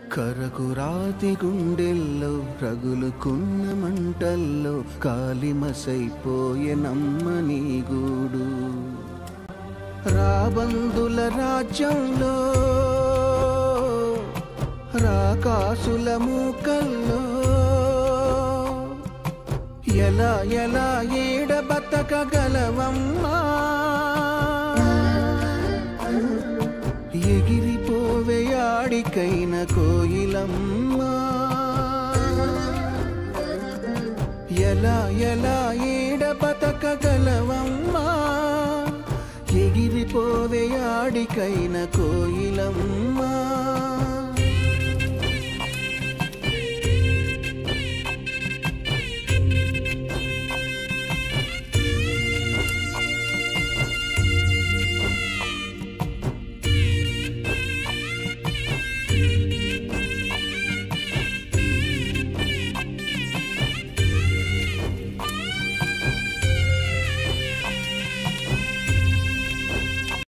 కరకురాతి గుండెల్లో రగులుకున్న మంటల్లో కాలిమసైపోయే నమ్మని గూడు రాబందుల రాజ్యంలో రాకాసుల మూకల్లో ఎలా ఎలా ఏడ బతకగలవమ్మా ఎగిరిపోవే ఆడికైన కోయిలమ్మా ఎలా ఎలా ఏడ బతకగలవమ్మా ఎగిరిపోవే ఆడికైన కోయిలమ్మా